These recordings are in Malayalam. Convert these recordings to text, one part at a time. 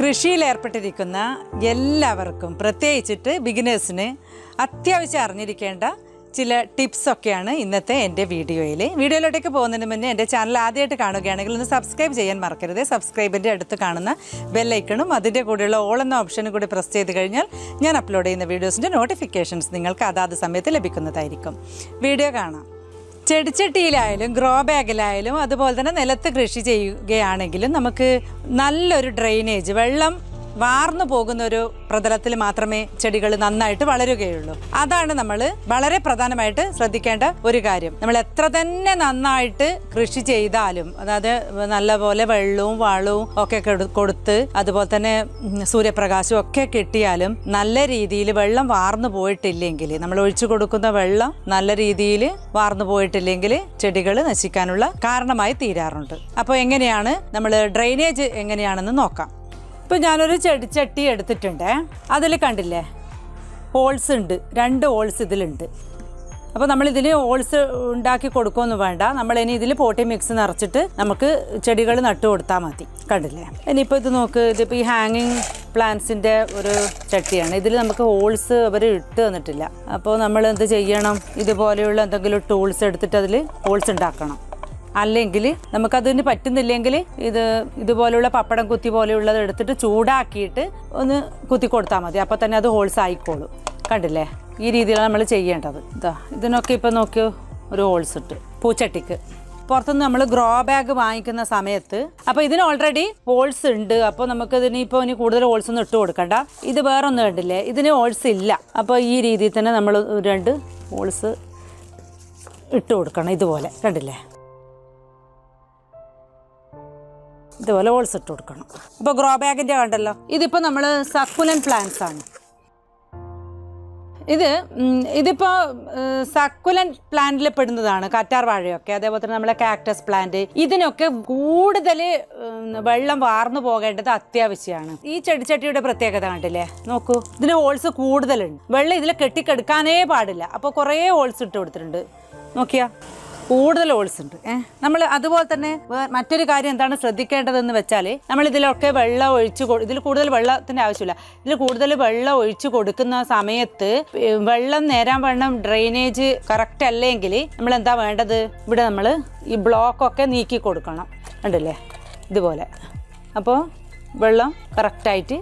കൃഷിയിൽ ഏർപ്പെട്ടിരിക്കുന്ന എല്ലാവർക്കും പ്രത്യേകിച്ചിട്ട് ബിഗിനേഴ്സിന് അത്യാവശ്യം അറിഞ്ഞിരിക്കേണ്ട ചില ടിപ്സ് ഒക്കെയാണ് ഇന്നത്തെ എൻ്റെ വീഡിയോയിൽ വീഡിയോയിലോട്ടേക്ക് പോകുന്നതിന് മുന്നേ എൻ്റെ ചാനൽ ആദ്യമായിട്ട് കാണുകയാണെങ്കിൽ ഒന്ന് സബ്സ്ക്രൈബ് ചെയ്യാൻ മറക്കരുത് സബ്സ്ക്രൈബിൻ്റെ അടുത്ത് കാണുന്ന ബെല്ലൈക്കണും അതിൻ്റെ കൂടെയുള്ള ഓൾ എന്ന ഓപ്ഷനും കൂടി പ്രസ് ചെയ്ത് കഴിഞ്ഞാൽ ഞാൻ അപ്ലോഡ് ചെയ്യുന്ന വീഡിയോസിൻ്റെ നോട്ടിഫിക്കേഷൻസ് നിങ്ങൾക്ക് അതാത് സമയത്ത് ലഭിക്കുന്നതായിരിക്കും വീഡിയോ കാണാം ചെടിച്ചട്ടിയിലായാലും ഗ്രോ ബാഗിലായാലും അതുപോലെ തന്നെ നിലത്ത് കൃഷി ചെയ്യുകയാണെങ്കിലും നമുക്ക് നല്ലൊരു ഡ്രെയിനേജ് വെള്ളം വാർന്നു പോകുന്ന ഒരു പ്രതലത്തിൽ മാത്രമേ ചെടികൾ നന്നായിട്ട് വളരുകയുള്ളൂ അതാണ് നമ്മൾ വളരെ പ്രധാനമായിട്ട് ശ്രദ്ധിക്കേണ്ട ഒരു കാര്യം നമ്മൾ എത്ര തന്നെ നന്നായിട്ട് കൃഷി ചെയ്താലും അതായത് നല്ലപോലെ വെള്ളവും വളവും ഒക്കെ കൊടു- കൊടുത്ത് അതുപോലെ തന്നെ ഉം, സൂര്യപ്രകാശവും ഒക്കെ കിട്ടിയാലും നല്ല രീതിയിൽ വെള്ളം വാർന്നു പോയിട്ടില്ലെങ്കിൽ നമ്മൾ ഒഴിച്ചു കൊടുക്കുന്ന വെള്ളം നല്ല രീതിയിൽ വാർന്നു പോയിട്ടില്ലെങ്കിൽ ചെടികൾ നശിക്കാനുള്ള കാരണമായി തീരാറുണ്ട് അപ്പോൾ എങ്ങനെയാണ് നമ്മൾ ഡ്രെയിനേജ് എങ്ങനെയാണെന്ന് നോക്കാം ഇപ്പോൾ ഞാനൊരു ചെടിച്ചട്ടി എടുത്തിട്ടുണ്ട് അതിൽ കണ്ടില്ലേ ഹോൾസ് ഉണ്ട് രണ്ട് ഹോൾസ് ഇതിലുണ്ട് അപ്പോൾ നമ്മൾ ഇതിൽ ഹോൾസ് ഉണ്ടാക്കി കൊടുക്കുമെന്ന് വേണ്ട നമ്മൾ ഇനി ഇതിൽ പോട്ടി മിക്സ് നിറച്ചിട്ട് നമുക്ക് ചെടികൾ നട്ടു കൊടുത്താൽ മതി കണ്ടില്ലേ ഇനിയിപ്പോൾ ഇത് നോക്ക് ഇതിപ്പോൾ ഈ ഹാങ്ങിങ് പ്ലാന്റ്സിൻ്റെ ഒരു ചട്ടിയാണ് ഇതിൽ നമുക്ക് ഹോൾസ് അവർ ഇട്ട് തന്നിട്ടില്ല അപ്പോൾ നമ്മൾ എന്ത് ചെയ്യണം ഇതുപോലെയുള്ള എന്തെങ്കിലും ടൂൾസ് എടുത്തിട്ട് അതിൽ ഹോൾസ് ഉണ്ടാക്കണം അല്ലെങ്കിൽ നമുക്കതിന് പറ്റുന്നില്ലെങ്കിൽ ഇത് ഇതുപോലുള്ള പപ്പടം കുത്തി പോലെയുള്ളത് എടുത്തിട്ട് ചൂടാക്കിയിട്ട് ഒന്ന് കുത്തി കൊടുത്താൽ മതി അപ്പോൾ തന്നെ അത് ഹോൾസ് ആയിക്കോളും കണ്ടില്ലേ ഈ രീതിയിലാണ് നമ്മൾ ചെയ്യേണ്ടത് ഇതാ ഇതിനൊക്കെ ഇപ്പം നോക്കിയോ ഒരു ഹോൾസ് ഇട്ട് പൂച്ചട്ടിക്ക് പുറത്തുനിന്ന് നമ്മൾ ഗ്രോ ബാഗ് വാങ്ങിക്കുന്ന സമയത്ത് അപ്പോൾ ഇതിന് ഓൾറെഡി ഹോൾസ് ഉണ്ട് അപ്പോൾ നമുക്ക് ഇതിന് ഇപ്പോൾ ഇനി കൂടുതൽ ഹോൾസ് ഒന്നും ഇട്ട് കൊടുക്കണ്ട ഇത് വേറെ ഒന്നും കണ്ടില്ലേ ഇതിന് ഹോൾസ് ഇല്ല അപ്പോൾ ഈ രീതിയിൽ തന്നെ നമ്മൾ രണ്ട് ഹോൾസ് ഇട്ട് കൊടുക്കണം ഇതുപോലെ കണ്ടില്ലേ ഇതുപോലെ ഹോൾസ് ഇട്ട് കൊടുക്കണം അപ്പോൾ ഗ്രോ ബാഗിൻ്റെ കണ്ടല്ലോ ഇതിപ്പോൾ നമ്മൾ സക്കുലൻ പ്ലാന്റ്സ് ആണ് ഇത് ഉം, ഇതിപ്പോൾ സക്കുലൻ പ്ലാന്റിൽ പെടുന്നതാണ് കറ്റാർ വാഴയൊക്കെ അതേപോലെ തന്നെ നമ്മളെ കാക്ടസ് പ്ലാന്റ് ഇതിനൊക്കെ കൂടുതൽ വെള്ളം വാർന്നു പോകേണ്ടത് അത്യാവശ്യമാണ് ഈ ചെടിച്ചട്ടിയുടെ പ്രത്യേകത കണ്ടില്ലേ നോക്കൂ ഇതിന് ഹോൾസ് കൂടുതലുണ്ട് വെള്ളം ഇതിൽ കെട്ടിക്കെടുക്കാനേ പാടില്ല അപ്പോൾ കുറേ ഹോൾസ് ഇട്ട് കൊടുത്തിട്ടുണ്ട് നോക്കിയാ കൂടുതൽ ഹോൾസ് ഉണ്ട് ഏഹ് നമ്മൾ അതുപോലെ തന്നെ വേ- മറ്റൊരു കാര്യം എന്താണ് ശ്രദ്ധിക്കേണ്ടതെന്ന് വെച്ചാൽ നമ്മൾ ഇതിലൊക്കെ വെള്ളം ഒഴിച്ച് കൊ- ഇതിൽ കൂടുതൽ വെള്ളത്തിൻ്റെ ആവശ്യമില്ല ഇതിൽ കൂടുതൽ വെള്ളം ഒഴിച്ച് കൊടുക്കുന്ന സമയത്ത് ഏ, വെള്ളം നേരാൻ വേണം ഡ്രെയിനേജ് കറക്റ്റ് അല്ലെങ്കിൽ നമ്മൾ എന്താ വേണ്ടത് ഇവിടെ നമ്മൾ ഈ ബ്ലോക്കൊക്കെ നീക്കി കൊടുക്കണം കണ്ടില്ലേ ഇതുപോലെ അപ്പോൾ വെള്ളം കറക്റ്റായിട്ട്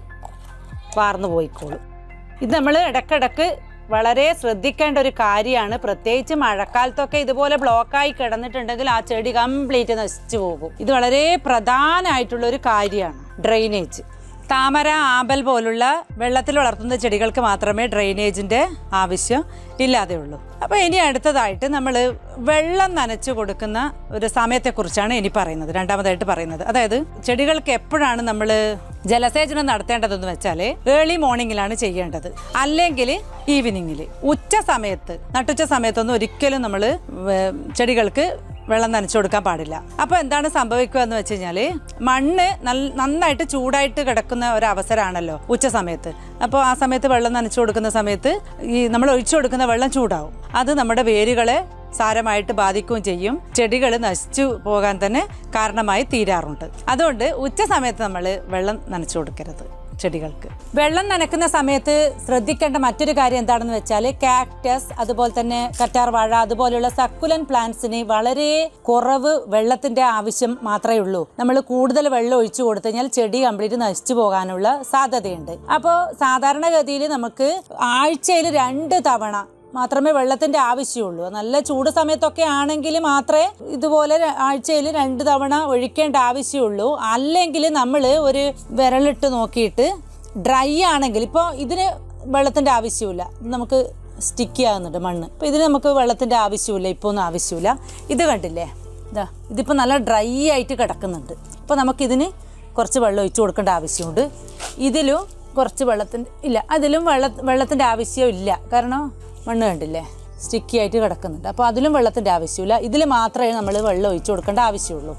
വാർന്നു പോയിക്കോളും ഇത് നമ്മൾ ഇടക്കിടക്ക് വളരെ ശ്രദ്ധിക്കേണ്ട ഒരു കാര്യമാണ് പ്രത്യേകിച്ച് മഴക്കാലത്തൊക്കെ ഇതുപോലെ ബ്ലോക്കായി കിടന്നിട്ടുണ്ടെങ്കിൽ ആ ചെടി കംപ്ലീറ്റ് നശിച്ചു പോകും ഇത് വളരെ പ്രധാനമായിട്ടുള്ള ഒരു കാര്യമാണ് ഡ്രെയിനേജ് താമര ആമ്പൽ പോലുള്ള വെള്ളത്തിൽ വളർത്തുന്ന ചെടികൾക്ക് മാത്രമേ ഡ്രെയിനേജിൻ്റെ ആവശ്യം ഇല്ലാതെ ഉള്ളൂ അപ്പോൾ ഇനി അടുത്തതായിട്ട് നമ്മൾ വെള്ളം നനച്ചു കൊടുക്കുന്ന ഒരു സമയത്തെക്കുറിച്ചാണ് ഇനി പറയുന്നത് രണ്ടാമതായിട്ട് പറയുന്നത് അതായത് ചെടികൾക്ക് എപ്പോഴാണ് നമ്മൾ ജലസേചനം നടത്തേണ്ടതെന്ന് വെച്ചാൽ ഏർലി മോർണിംഗിലാണ് ചെയ്യേണ്ടത് അല്ലെങ്കിൽ ഈവനിങ്ങിൽ ഉച്ച സമയത്ത് നട്ടുച്ച സമയത്തൊന്നും ഒരിക്കലും നമ്മൾ ചെടികൾക്ക് വെള്ളം നനച്ചു കൊടുക്കാൻ പാടില്ല അപ്പോൾ എന്താണ് സംഭവിക്കുക എന്ന് വെച്ച് കഴിഞ്ഞാൽ മണ്ണ് നല്ല നന്നായിട്ട് ചൂടായിട്ട് കിടക്കുന്ന ഒരു അവസരമാണല്ലോ ഉച്ച സമയത്ത് അപ്പോൾ ആ സമയത്ത് വെള്ളം നനച്ചു കൊടുക്കുന്ന സമയത്ത് ഈ നമ്മൾ ഒഴിച്ചു കൊടുക്കുന്ന വെള്ളം ചൂടാവും അത് നമ്മുടെ വേരുകളെ സാരമായിട്ട് ബാധിക്കുകയും ചെയ്യും ചെടികൾ നശിച്ചു പോകാൻ തന്നെ കാരണമായി തീരാറുണ്ട് അതുകൊണ്ട് ഉച്ച സമയത്ത് നമ്മൾ വെള്ളം നനച്ചു കൊടുക്കരുത് ചെടികൾക്ക് വെള്ളം നനക്കുന്ന സമയത്ത് ശ്രദ്ധിക്കേണ്ട മറ്റൊരു കാര്യം എന്താണെന്ന് വെച്ചാൽ കാക്ടസ് അതുപോലെ തന്നെ കറ്റാർ വാഴ അതുപോലെയുള്ള സക്കുലൻ പ്ലാന്റ്സിന് വളരെ കുറവ് വെള്ളത്തിന്റെ ആവശ്യം മാത്രമേ ഉള്ളൂ നമ്മൾ കൂടുതൽ വെള്ളം ഒഴിച്ചു കൊടുത്തു കഴിഞ്ഞാൽ ചെടി കംപ്ലീറ്റ് നശിച്ചു പോകാനുള്ള സാധ്യതയുണ്ട് അപ്പോൾ സാധാരണഗതിയിൽ നമുക്ക് ആഴ്ചയിൽ രണ്ട് തവണ മാത്രമേ വെള്ളത്തിന്റെ ആവശ്യമുള്ളൂ നല്ല ചൂട് സമയത്തൊക്കെ ആണെങ്കിൽ മാത്രമേ ഇതുപോലെ ആഴ്ചയിൽ രണ്ട് തവണ ഒഴിക്കേണ്ട ആവശ്യമുള്ളൂ അല്ലെങ്കിൽ നമ്മൾ ഒരു വിരലിട്ട് നോക്കിയിട്ട് ഡ്രൈ ആണെങ്കിൽ ഇപ്പോൾ ഇതിന് വെള്ളത്തിന്റെ ആവശ്യമില്ല ഇത് നമുക്ക് സ്റ്റിക്കി ആകുന്നുണ്ട് മണ്ണ് അപ്പോൾ ഇതിന് നമുക്ക് വെള്ളത്തിന്റെ ആവശ്യമില്ല ഇപ്പോൾ ഒന്നും ആവശ്യമില്ല ഇത് കണ്ടില്ലേ ഇതാ ഇതിപ്പോൾ നല്ല ഡ്രൈ ആയിട്ട് കിടക്കുന്നുണ്ട് അപ്പോൾ നമുക്കിതിന് കുറച്ച് വെള്ളം ഒഴിച്ചു കൊടുക്കേണ്ട ആവശ്യമുണ്ട് ഇതിലും കുറച്ച് വെള്ളത്തിൻ്റെ ഇല്ല അതിലും വെള്ള വെള്ളത്തിൻ്റെ ആവശ്യം ഇല്ല കാരണം മണ്ണ് കണ്ടില്ലേ സ്റ്റിക്കി ആയിട്ട് കിടക്കുന്നുണ്ട് അപ്പോൾ അതിലും വെള്ളത്തിൻ്റെ ആവശ്യമില്ല ഇതിൽ മാത്രമേ നമ്മൾ വെള്ളം ഒഴിച്ചു കൊടുക്കേണ്ട ആവശ്യമുള്ളൂ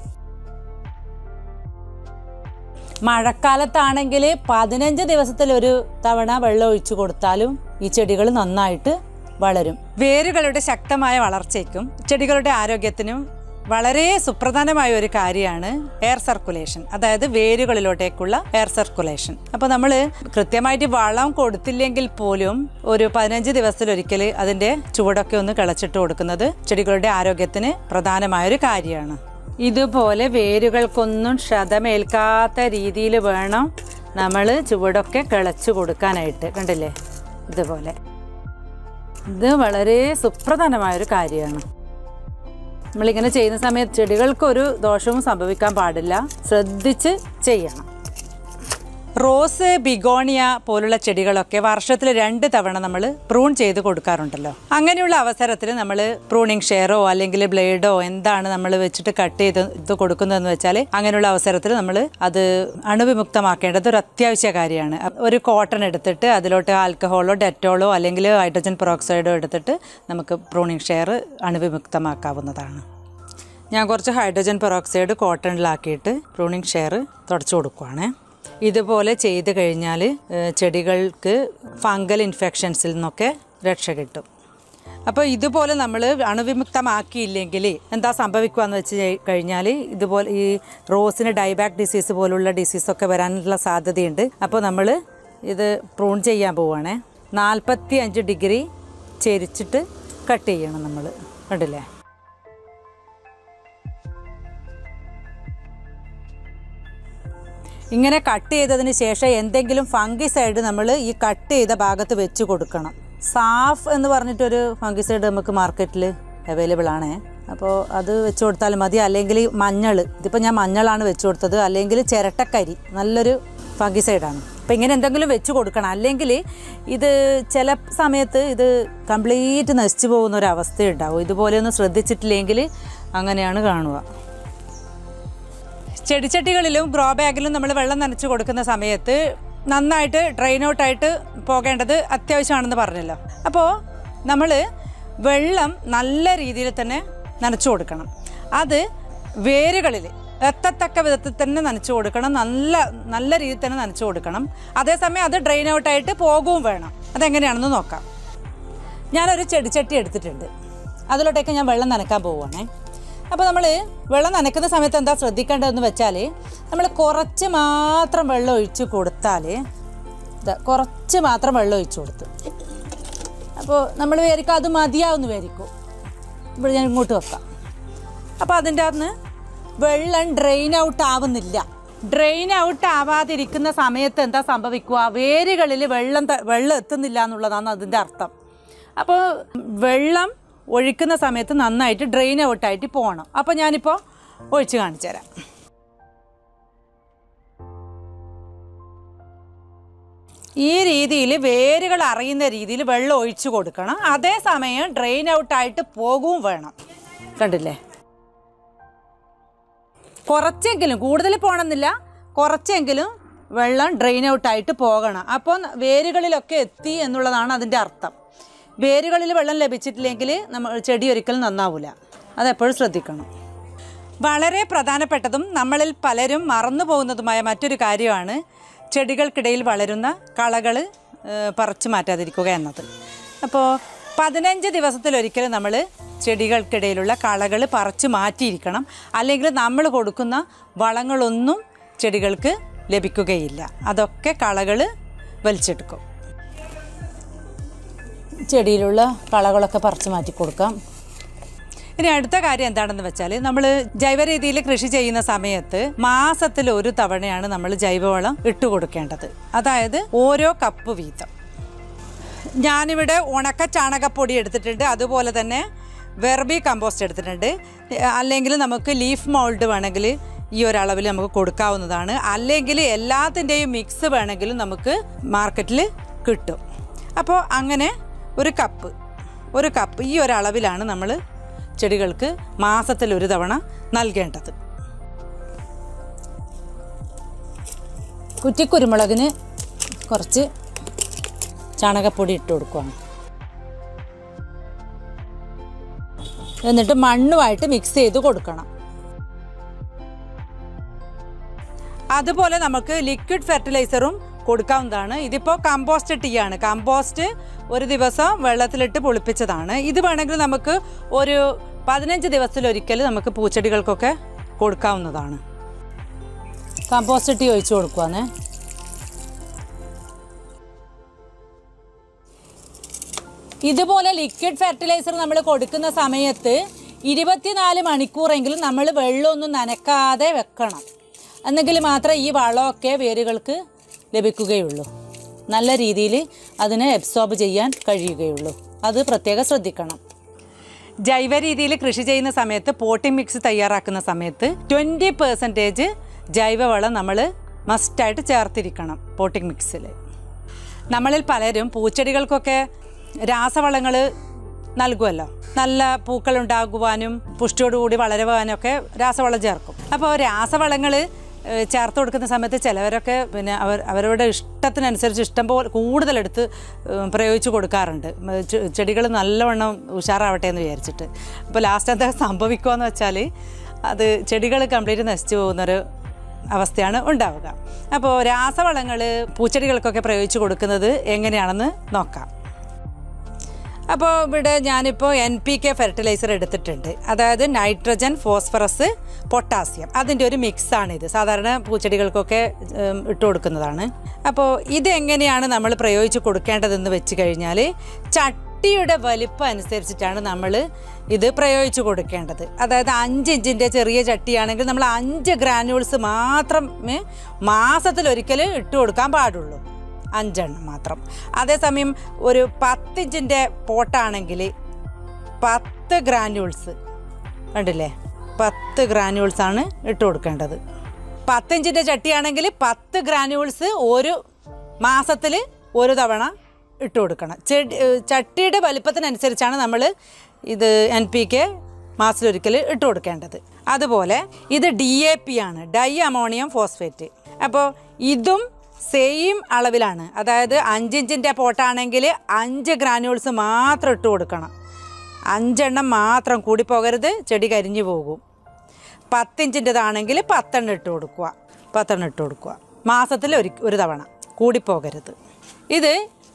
മഴക്കാലത്താണെങ്കിൽ പതിനഞ്ച് ദിവസത്തിലൊരു തവണ വെള്ളം ഒഴിച്ചു കൊടുത്താലും ഈ ചെടികൾ നന്നായിട്ട് വളരും വേരുകളുടെ ശക്തമായ വളർച്ചയ്ക്കും ചെടികളുടെ ആരോഗ്യത്തിനും വളരെ സുപ്രധാനമായ ഒരു കാര്യമാണ് എയർ സർക്കുലേഷൻ അതായത് വേരുകളിലോട്ടേക്കുള്ള എയർ സർക്കുലേഷൻ അപ്പോൾ നമ്മൾ കൃത്യമായിട്ട് വളം കൊടുത്തില്ലെങ്കിൽ പോലും ഒരു പതിനഞ്ച് ദിവസത്തിലൊരിക്കൽ അതിൻ്റെ ചുവടൊക്കെ ഒന്ന് കിളച്ചിട്ട് കൊടുക്കുന്നത് ചെടികളുടെ ആരോഗ്യത്തിന് പ്രധാനമായൊരു കാര്യമാണ് ഇതുപോലെ വേരുകൾക്കൊന്നും ക്ഷതമേൽക്കാത്ത രീതിയിൽ വേണം നമ്മൾ ചുവടൊക്കെ കിളച്ചു കൊടുക്കാനായിട്ട് കണ്ടില്ലേ ഇതുപോലെ ഇത് വളരെ സുപ്രധാനമായൊരു കാര്യമാണ് നമ്മളിങ്ങനെ ചെയ്യുന്ന സമയത്ത് ചെടികൾക്കൊരു ദോഷവും സംഭവിക്കാൻ പാടില്ല ശ്രദ്ധിച്ച് ചെയ്യണം റോസ് ബിഗോണിയ പോലുള്ള ചെടികളൊക്കെ വർഷത്തിൽ രണ്ട് തവണ നമ്മൾ പ്രൂൺ ചെയ്ത് കൊടുക്കാറുണ്ടല്ലോ അങ്ങനെയുള്ള അവസരത്തിൽ നമ്മൾ പ്രൂണിങ് ഷെയറോ അല്ലെങ്കിൽ ബ്ലേഡോ എന്താണ് നമ്മൾ വെച്ചിട്ട് കട്ട് ചെയ്ത് ഇത് കൊടുക്കുന്നതെന്ന് വെച്ചാൽ അങ്ങനെയുള്ള അവസരത്തിൽ നമ്മൾ അത് അണുവിമുക്തമാക്കേണ്ടത് ഒരു അത്യാവശ്യ കാര്യമാണ് ഒരു കോട്ടൺ എടുത്തിട്ട് അതിലോട്ട് ആൽക്കഹോളോ ഡെറ്റോളോ അല്ലെങ്കിൽ ഹൈഡ്രജൻ പെറോക്സൈഡോ എടുത്തിട്ട് നമുക്ക് പ്രൂണിങ് ഷെയർ അണുവിമുക്തമാക്കാവുന്നതാണ് ഞാൻ കുറച്ച് ഹൈഡ്രജൻ പെറോക്സൈഡ് കോട്ടണിലാക്കിയിട്ട് പ്രൂണിങ് ഷെയർ തുടച്ചു കൊടുക്കുവാണേ ഇതുപോലെ ചെയ്ത് കഴിഞ്ഞാൽ ഏഹ്, ചെടികൾക്ക് ഫംഗൽ ഇൻഫെക്ഷൻസിൽ നിന്നൊക്കെ രക്ഷ കിട്ടും അപ്പോൾ ഇതുപോലെ നമ്മൾ അണുവിമുക്തമാക്കിയില്ലെങ്കിൽ എന്താ സംഭവിക്കുക എന്ന് വെച്ച് കഴി- കഴിഞ്ഞാൽ ഇതുപോലെ ഈ റോസിന് ഡൈബാക്ക് ഡിസീസ് പോലുള്ള ഡിസീസൊക്കെ വരാനുള്ള സാധ്യതയുണ്ട് അപ്പോൾ നമ്മൾ ഇത് പ്രൂൺ ചെയ്യാൻ പോവുകയാണേ നാൽപ്പത്തി അഞ്ച് ഡിഗ്രി ചെരിച്ചിട്ട് കട്ട് ചെയ്യണം നമ്മൾ കണ്ടില്ലേ ഇങ്ങനെ കട്ട് ചെയ്തതിന് ശേഷം എന്തെങ്കിലും ഫംഗിസൈഡ് നമ്മൾ ഈ കട്ട് ചെയ്ത ഭാഗത്ത് വെച്ച് കൊടുക്കണം സാഫ് എന്ന് പറഞ്ഞിട്ടൊരു ഫംഗിസൈഡ് നമുക്ക് മാർക്കറ്റിൽ അവൈലബിൾ ആണ് അപ്പോൾ അത് വെച്ച് കൊടുത്താൽ മതി അല്ലെങ്കിൽ മഞ്ഞൾ ഇതിപ്പോൾ ഞാൻ മഞ്ഞളാണ് വെച്ച് കൊടുത്തത് അല്ലെങ്കിൽ ചിരട്ടക്കരി നല്ലൊരു ഫംഗിസൈഡാണ് അപ്പോൾ ഇങ്ങനെ എന്തെങ്കിലും വെച്ച് കൊടുക്കണം അല്ലെങ്കിൽ ഇത് ചില സമയത്ത് ഇത് കംപ്ലീറ്റ് നശിച്ചു പോകുന്ന ഒരു അവസ്ഥയുണ്ടാവും ഇതുപോലെ ഒന്ന് ശ്രദ്ധിച്ചിട്ടില്ലെങ്കിൽ അങ്ങനെയാണ് കാണുക ചെടിച്ചട്ടികളിലും ഗ്രോ ബാഗിലും നമ്മൾ വെള്ളം നനച്ച് കൊടുക്കുന്ന സമയത്ത് നന്നായിട്ട് ഡ്രെയിൻ ഔട്ടായിട്ട് പോകേണ്ടത് അത്യാവശ്യമാണെന്ന് പറഞ്ഞല്ലോ അപ്പോൾ നമ്മൾ വെള്ളം നല്ല രീതിയിൽ തന്നെ നനച്ചു കൊടുക്കണം അത് വേരുകളിൽ എത്തത്തക്ക വിധത്തിൽ തന്നെ നനച്ചു കൊടുക്കണം നല്ല നല്ല രീതിയിൽ തന്നെ നനച്ചു കൊടുക്കണം അതേസമയം അത് ഡ്രെയിൻ ഔട്ടായിട്ട് പോകുകയും വേണം അതെങ്ങനെയാണെന്ന് നോക്കാം ഞാനൊരു ചെടിച്ചട്ടി എടുത്തിട്ടുണ്ട് അതിലോട്ടേക്ക് ഞാൻ വെള്ളം നനക്കാൻ പോവുകയാണേ അപ്പോൾ നമ്മൾ വെള്ളം നനക്കുന്ന സമയത്ത് എന്താ ശ്രദ്ധിക്കേണ്ടതെന്ന് വെച്ചാൽ നമ്മൾ കുറച്ച് മാത്രം വെള്ളം ഒഴിച്ച് കൊടുത്താൽ ഇതാ കുറച്ച് മാത്രം വെള്ളം ഒഴിച്ച് കൊടുത്തു അപ്പോൾ നമ്മൾ വിചാരിക്കും അത് മതിയാവുമെന്ന് വിചാരിക്കും ഇവിടെ ഞാൻ ഇങ്ങോട്ട് വെക്കാം അപ്പോൾ അതിൻ്റെ അകത്ത് വെള്ളം ഡ്രെയിൻ ഔട്ട് ആവുന്നില്ല ഡ്രെയിൻ ഔട്ട് ആവാതിരിക്കുന്ന സമയത്ത് എന്താ സംഭവിക്കുക വേരുകളിൽ വെള്ളം ത- വെള്ളം എത്തുന്നില്ല എന്നുള്ളതാണ് അതിൻ്റെ അർത്ഥം അപ്പോൾ വെള്ളം ഒഴിക്കുന്ന സമയത്ത് നന്നായിട്ട് ഡ്രെയിൻ ഔട്ടായിട്ട് പോകണം അപ്പോൾ ഞാനിപ്പോൾ ഒഴിച്ച് കാണിച്ചു തരാം ഈ രീതിയിൽ വേരുകൾ അറിയുന്ന രീതിയിൽ വെള്ളം ഒഴിച്ചു കൊടുക്കണം അതേസമയം ഡ്രെയിൻ ഔട്ടായിട്ട് പോകുകയും വേണം കണ്ടില്ലേ കുറച്ചെങ്കിലും കൂടുതൽ പോകണമെന്നില്ല കുറച്ചെങ്കിലും വെള്ളം ഡ്രെയിൻ ഔട്ടായിട്ട് പോകണം അപ്പോൾ വേരുകളിലൊക്കെ എത്തി എന്നുള്ളതാണ് അതിൻ്റെ അർത്ഥം വേരുകളിൽ വെള്ളം ലഭിച്ചിട്ടില്ലെങ്കിൽ നമ്മൾ ചെടി ഒരിക്കലും നന്നാവില്ല അതെപ്പോഴും ശ്രദ്ധിക്കണം വളരെ പ്രധാനപ്പെട്ടതും നമ്മളിൽ പലരും മറന്നു പോകുന്നതുമായ മറ്റൊരു കാര്യമാണ് ചെടികൾക്കിടയിൽ വളരുന്ന കളകൾ പറിച്ചു മാറ്റാതിരിക്കുക എന്നത് അപ്പോൾ പതിനഞ്ച് ദിവസത്തിലൊരിക്കൽ നമ്മൾ ചെടികൾക്കിടയിലുള്ള കളകൾ പറിച്ചു മാറ്റിയിരിക്കണം അല്ലെങ്കിൽ നമ്മൾ കൊടുക്കുന്ന വളങ്ങളൊന്നും ചെടികൾക്ക് ലഭിക്കുകയില്ല അതൊക്കെ കളകൾ വലിച്ചെടുക്കും ചെടിയിലുള്ള കളകളൊക്കെ പറിച്ചു മാറ്റി കൊടുക്കാം ഇനി അടുത്ത കാര്യം എന്താണെന്ന് വെച്ചാൽ നമ്മൾ ജൈവ രീതിയിൽ കൃഷി ചെയ്യുന്ന സമയത്ത് മാസത്തിൽ ഒരു തവണയാണ് നമ്മൾ ജൈവവളം ഇട്ട് കൊടുക്കേണ്ടത് അതായത് ഓരോ കപ്പ് വീതം ഞാനിവിടെ ഉണക്ക ചാണകപ്പൊടി എടുത്തിട്ടുണ്ട് അതുപോലെ തന്നെ വെർബി കമ്പോസ്റ്റ് എടുത്തിട്ടുണ്ട് അല്ലെങ്കിൽ നമുക്ക് ലീഫ് മൗൾഡ് വേണമെങ്കിൽ ഈ ഒരളവിൽ നമുക്ക് കൊടുക്കാവുന്നതാണ് അല്ലെങ്കിൽ എല്ലാത്തിൻ്റെയും മിക്സ് വേണമെങ്കിലും നമുക്ക് മാർക്കറ്റിൽ കിട്ടും അപ്പോൾ അങ്ങനെ ഒരു കപ്പ് ഒരു കപ്പ് ഈ ഒരളവിലാണ് നമ്മൾ ചെടികൾക്ക് മാസത്തിൽ ഒരു തവണ നൽകേണ്ടത് കുറ്റിക്കുരുമുളകിന് കുറച്ച് ചാണകപ്പൊടി ഇട്ട് കൊടുക്കുകയാണ് എന്നിട്ട് മണ്ണുമായിട്ട് മിക്സ് ചെയ്ത് കൊടുക്കണം അതുപോലെ നമുക്ക് ലിക്വിഡ് ഫെർട്ടിലൈസറും കൊടുക്കാവുന്നതാണ് ഇതിപ്പോൾ കമ്പോസ്റ്റ് ടീ ആണ് കമ്പോസ്റ്റ് ഒരു ദിവസം വെള്ളത്തിലിട്ട് പുളിപ്പിച്ചതാണ് ഇത് വേണമെങ്കിൽ നമുക്ക് ഒരു പതിനഞ്ച് ദിവസത്തിലൊരിക്കൽ നമുക്ക് പൂച്ചെടികൾക്കൊക്കെ കൊടുക്കാവുന്നതാണ് കമ്പോസ്റ്റ് ടി ഒഴിച്ചു കൊടുക്കുവാന്നേ ഇതുപോലെ ലിക്വിഡ് ഫെർട്ടിലൈസർ നമ്മൾ കൊടുക്കുന്ന സമയത്ത് ഇരുപത്തിനാല് മണിക്കൂറെങ്കിലും നമ്മൾ വെള്ളമൊന്നും നനക്കാതെ വെക്കണം എന്നെങ്കിൽ മാത്രമേ ഈ വളമൊക്കെ വേരുകൾക്ക് ലഭിക്കുകയുള്ളൂ നല്ല രീതിയിൽ അതിനെ അബ്സോർബ് ചെയ്യാൻ കഴിയുകയുള്ളൂ അത് പ്രത്യേകം ശ്രദ്ധിക്കണം ജൈവ രീതിയിൽ കൃഷി ചെയ്യുന്ന സമയത്ത് പോട്ടിംഗ് മിക്സ് തയ്യാറാക്കുന്ന സമയത്ത് ട്വൻറ്റി പെർസെൻറ്റേജ് ജൈവവളം നമ്മൾ മസ്റ്റായിട്ട് ചേർത്തിരിക്കണം പോട്ടിംഗ് മിക്സിൽ നമ്മളിൽ പലരും പൂച്ചെടികൾക്കൊക്കെ രാസവളങ്ങൾ നൽകുമല്ലോ നല്ല പൂക്കൾ ഉണ്ടാകുവാനും പുഷ്ടിയോടുകൂടി വളരുവാനും ഒക്കെ രാസവളം ചേർക്കും അപ്പോൾ രാസവളങ്ങൾ ചേർത്ത് കൊടുക്കുന്ന സമയത്ത് ചിലവരൊക്കെ പിന്നെ അവർ അവരുടെ ഇഷ്ടത്തിനനുസരിച്ച് ഇഷ്ടം പോലെ കൂടുതലെടുത്ത് ഉം, പ്രയോഗിച്ച് കൊടുക്കാറുണ്ട് ചെടികൾ നല്ലവണ്ണം ഉഷാറാവട്ടെ എന്ന് വിചാരിച്ചിട്ട് അപ്പോൾ ലാസ്റ്റ് എന്താ സംഭവിക്കുകയെന്ന് വെച്ചാൽ അത് ചെടികൾ കംപ്ലീറ്റ് നശിച്ചു പോകുന്നൊരു അവസ്ഥയാണ് ഉണ്ടാവുക അപ്പോൾ രാസവളങ്ങൾ പൂച്ചെടികൾക്കൊക്കെ പ്രയോഗിച്ച് കൊടുക്കുന്നത് എങ്ങനെയാണെന്ന് നോക്കാം അപ്പോൾ ഇവിടെ ഞാനിപ്പോൾ എൻ പി കെ ഫെർട്ടിലൈസർ എടുത്തിട്ടുണ്ട് അതായത് നൈട്രജൻ ഫോസ്ഫറസ് പൊട്ടാസ്യം അതിൻ്റെ ഒരു മിക്സാണിത് സാധാരണ പൂച്ചെടികൾക്കൊക്കെ ഉം, ഇട്ട് കൊടുക്കുന്നതാണ് അപ്പോൾ ഇതെങ്ങനെയാണ് നമ്മൾ പ്രയോഗിച്ച് കൊടുക്കേണ്ടതെന്ന് വെച്ച് കഴിഞ്ഞാൽ ചട്ടിയുടെ വലിപ്പം അനുസരിച്ചിട്ടാണ് നമ്മൾ ഇത് പ്രയോഗിച്ച് കൊടുക്കേണ്ടത് അതായത് അഞ്ച് ഇഞ്ചിൻ്റെ ചെറിയ ചട്ടിയാണെങ്കിൽ നമ്മൾ അഞ്ച് ഗ്രാനുവൽസ് മാത്രമേ മാസത്തിലൊരിക്കൽ ഇട്ട് കൊടുക്കാൻ പാടുള്ളൂ അഞ്ചെണ്ണം മാത്രം അതേസമയം ഒരു പത്തിഞ്ചിൻ്റെ പോട്ടാണെങ്കിൽ പത്ത് ഗ്രാനുവൽസ് കണ്ടില്ലേ പത്ത് ഗ്രാനുവൽസ് ആണ് ഇട്ട് കൊടുക്കേണ്ടത് പത്തിഞ്ചിൻ്റെ ചട്ടിയാണെങ്കിൽ പത്ത് ഗ്രാനുവൽസ് ഒരു മാസത്തിൽ ഒരു തവണ ഇട്ട് കൊടുക്കണം ചെടി ഏഹ് ചട്ടിയുടെ വലിപ്പത്തിനനുസരിച്ചാണ് നമ്മൾ ഇത് എൻ പി കെ മാസത്തിലൊരിക്കൽ ഇട്ട് കൊടുക്കേണ്ടത് അതുപോലെ ഇത് ഡി എ പി ആണ് ഡൈ അമോണിയം ഫോസ്ഫേറ്റ് അപ്പോൾ ഇതും സെയിം അളവിലാണ് അതായത് അഞ്ചിഞ്ചിൻ്റെ പോട്ടാണെങ്കിൽ അഞ്ച് ഗ്രാനുവൽസ് മാത്രം ഇട്ട് കൊടുക്കണം അഞ്ചെണ്ണം മാത്രം കൂടി പോകരുത് ചെടി കരിഞ്ഞു പോകും പത്തിഞ്ചിൻ്റെതാണെങ്കിൽ പത്തെണ്ണം ഇട്ട് കൊടുക്കുക പത്തെണ്ണം ഇട്ട് കൊടുക്കുക മാസത്തിൽ ഒരു ഒരു തവണ കൂടിപ്പോകരുത് ഇത്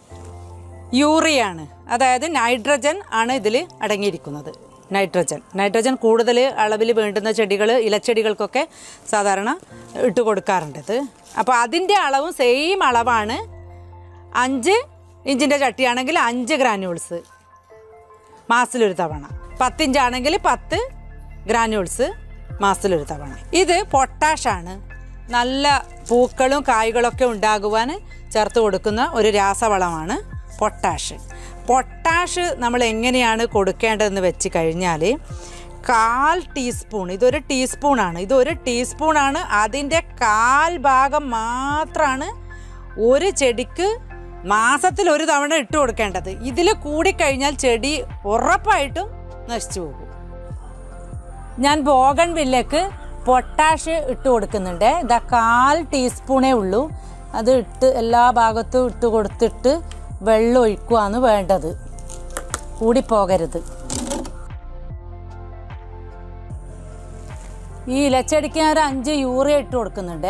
യൂറിയാണ് അതായത് നൈട്രജൻ ആണ് ഇതിൽ അടങ്ങിയിരിക്കുന്നത് നൈട്രജൻ നൈട്രജൻ കൂടുതൽ അളവിൽ വേണ്ടുന്ന ചെടികൾ ഇലച്ചെടികൾക്കൊക്കെ സാധാരണ ഇട്ട് കൊടുക്കാറുണ്ട് ഇത് അപ്പോൾ അതിൻ്റെ അളവും സെയിം അളവാണ് അഞ്ച് ഇഞ്ചിൻ്റെ ചട്ടിയാണെങ്കിൽ അഞ്ച് ഗ്രാനുവൽസ് മാസത്തിലൊരു തവണ പത്തിഞ്ചാണെങ്കിൽ പത്ത് ഗ്രാനുവൽസ് മാസത്തിലൊരു തവണ ഇത് പൊട്ടാഷാണ് നല്ല പൂക്കളും കായ്കളൊക്കെ ഉണ്ടാകുവാൻ ചേർത്ത് കൊടുക്കുന്ന ഒരു രാസവളമാണ് പൊട്ടാഷ് പൊട്ടാഷ് നമ്മൾ എങ്ങനെയാണ് കൊടുക്കേണ്ടതെന്ന് വെച്ച് കഴിഞ്ഞാൽ കാൽ ടീസ്പൂൺ ഇതൊരു ടീസ്പൂണാണ് ഇതൊരു ടീസ്പൂണാണ് അതിൻ്റെ കാൽ ഭാഗം മാത്രമാണ് ഒരു ചെടിക്ക് മാസത്തിൽ ഒരു തവണ ഇട്ട് കൊടുക്കേണ്ടത് ഇതിൽ കൂടിക്കഴിഞ്ഞാൽ ചെടി ഉറപ്പായിട്ടും നശിച്ചു പോകും ഞാൻ ബോഗൺ വില്ലക്ക് പൊട്ടാഷ് ഇട്ട് കൊടുക്കുന്നുണ്ട് ഇതാ കാൽ ടീസ്പൂണേ ഉള്ളൂ അത് ഇട്ട് എല്ലാ ഭാഗത്തും ഇട്ട് കൊടുത്തിട്ട് വെള്ളം ഒഴിക്കുകയാണ് വേണ്ടത് കൂടിപ്പോകരുത് ഈ ഇലച്ചെടിക്ക് ഞാൻ ഒരു അഞ്ച് യൂറിയ ഇട്ട് കൊടുക്കുന്നുണ്ടേ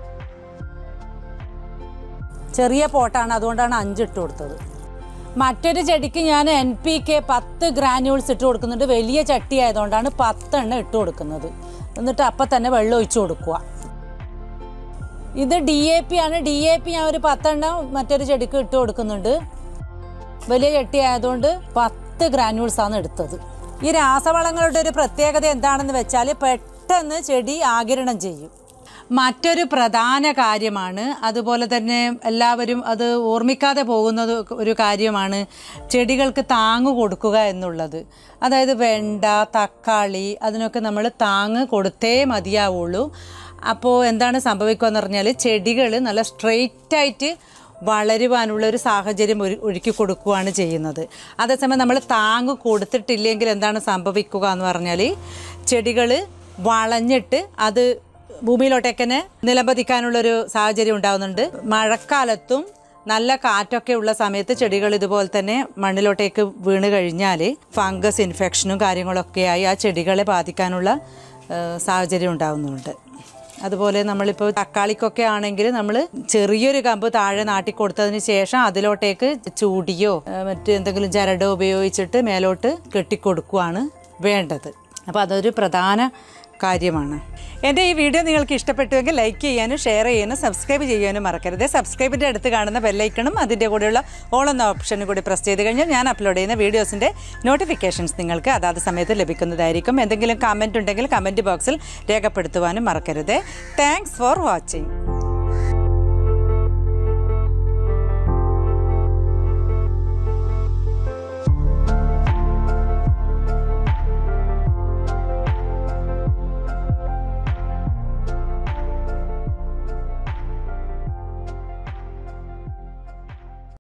ചെറിയ പോട്ടാണ് അതുകൊണ്ടാണ് അഞ്ച് ഇട്ട് കൊടുത്തത് മറ്റൊരു ചെടിക്ക് ഞാൻ എൻ പി കെ പത്ത് ഗ്രാനുവൽസ് ഇട്ട് കൊടുക്കുന്നുണ്ട് വലിയ ചട്ടി ആയതുകൊണ്ടാണ് പത്തെണ്ണം ഇട്ട് കൊടുക്കുന്നത് എന്നിട്ട് അപ്പം തന്നെ വെള്ളം ഒഴിച്ചു കൊടുക്കുക ഇത് ഡി എ പി ആണ് ഡി എ പി ഞാൻ ഒരു പത്തെണ്ണം മറ്റൊരു ചെടിക്ക് ഇട്ട് കൊടുക്കുന്നുണ്ട് വലിയ ചട്ടി ആയതുകൊണ്ട് പത്ത് ഗ്രാനുവൽസ് ആണ് എടുത്തത് ഈ രാസവളങ്ങളുടെ ഒരു പ്രത്യേകത എന്താണെന്ന് വെച്ചാൽ പെട്ടെന്ന് ചെടി ആകിരണം ചെയ്യും മറ്റൊരു പ്രധാന കാര്യമാണ് അതുപോലെ തന്നെ എല്ലാവരും അത് ഓർമ്മിക്കാതെ പോകുന്നത് ഒരു കാര്യമാണ് ചെടികൾക്ക് താങ്ങ് കൊടുക്കുക എന്നുള്ളത് അതായത് വെണ്ട തക്കാളി അതിനൊക്കെ നമ്മൾ താങ്ങ് കൊടുത്തേ മതിയാവുള്ളൂ അപ്പോൾ എന്താണ് സംഭവിക്കുക എന്ന് പറഞ്ഞാൽ ചെടികൾ നല്ല സ്ട്രെയിറ്റ് ആയിട്ട് വളരുവാനുള്ള ഒരു സാഹചര്യം ഒരു ഒരുക്കി കൊടുക്കുകയാണ് ചെയ്യുന്നത് അതേസമയം നമ്മൾ താങ്ങ് കൊടുത്തിട്ടില്ലെങ്കിൽ എന്താണ് സംഭവിക്കുക എന്ന് പറഞ്ഞാൽ ചെടികൾ വളഞ്ഞിട്ട് അത് ഭൂമിയിലോട്ടേക്കന്നെ നിലംപതിക്കാനുള്ളൊരു സാഹചര്യം ഉണ്ടാകുന്നുണ്ട് മഴക്കാലത്തും നല്ല കാറ്റൊക്കെ ഉള്ള സമയത്ത് ചെടികൾ ഇതുപോലെ തന്നെ മണ്ണിലോട്ടേക്ക് വീണ് കഴിഞ്ഞാൽ ഫംഗസ് ഇൻഫെക്ഷനും കാര്യങ്ങളൊക്കെയായി ആ ചെടികളെ ബാധിക്കാനുള്ള ഏഹ്, സാഹചര്യം ഉണ്ടാകുന്നുണ്ട് അതുപോലെ നമ്മളിപ്പോൾ തക്കാളിക്കൊക്കെ ആണെങ്കിൽ നമ്മൾ ചെറിയൊരു കമ്പ് താഴെ നാട്ടി കൊടുത്തതിന് ശേഷം അതിലോട്ടേക്ക് ചൂടിയോ ഏഹ്, മറ്റ് എന്തെങ്കിലും ചരടോ ഉപയോഗിച്ചിട്ട് മേലോട്ട് കെട്ടിക്കൊടുക്കുകയാണ് വേണ്ടത് അപ്പോൾ അതൊരു പ്രധാന കാര്യമാണ് എൻ്റെ ഈ വീഡിയോ നിങ്ങൾക്ക് ഇഷ്ടപ്പെട്ടുവെങ്കിൽ ലൈക്ക് ചെയ്യാനും ഷെയർ ചെയ്യാനും സബ്സ്ക്രൈബ് ചെയ്യാനും മറക്കരുത് സബ്സ്ക്രൈബിൻ്റെ അടുത്ത് കാണുന്ന ബെല്ലൈക്കണും അതിൻ്റെ കൂടെയുള്ള ഓൾ എന്ന ഓപ്ഷനും കൂടി പ്രസ് ചെയ്ത് കഴിഞ്ഞാൽ ഞാൻ അപ്ലോഡ് ചെയ്യുന്ന വീഡിയോസിൻ്റെ നോട്ടിഫിക്കേഷൻസ് നിങ്ങൾക്ക് അതാത് സമയത്ത് ലഭിക്കുന്നതായിരിക്കും എന്തെങ്കിലും കമൻറ്റ് ഉണ്ടെങ്കിൽ കമൻറ്റ് ബോക്സിൽ രേഖപ്പെടുത്തുവാനും മറക്കരുത് താങ്ക്സ് ഫോർ വാച്ചിങ്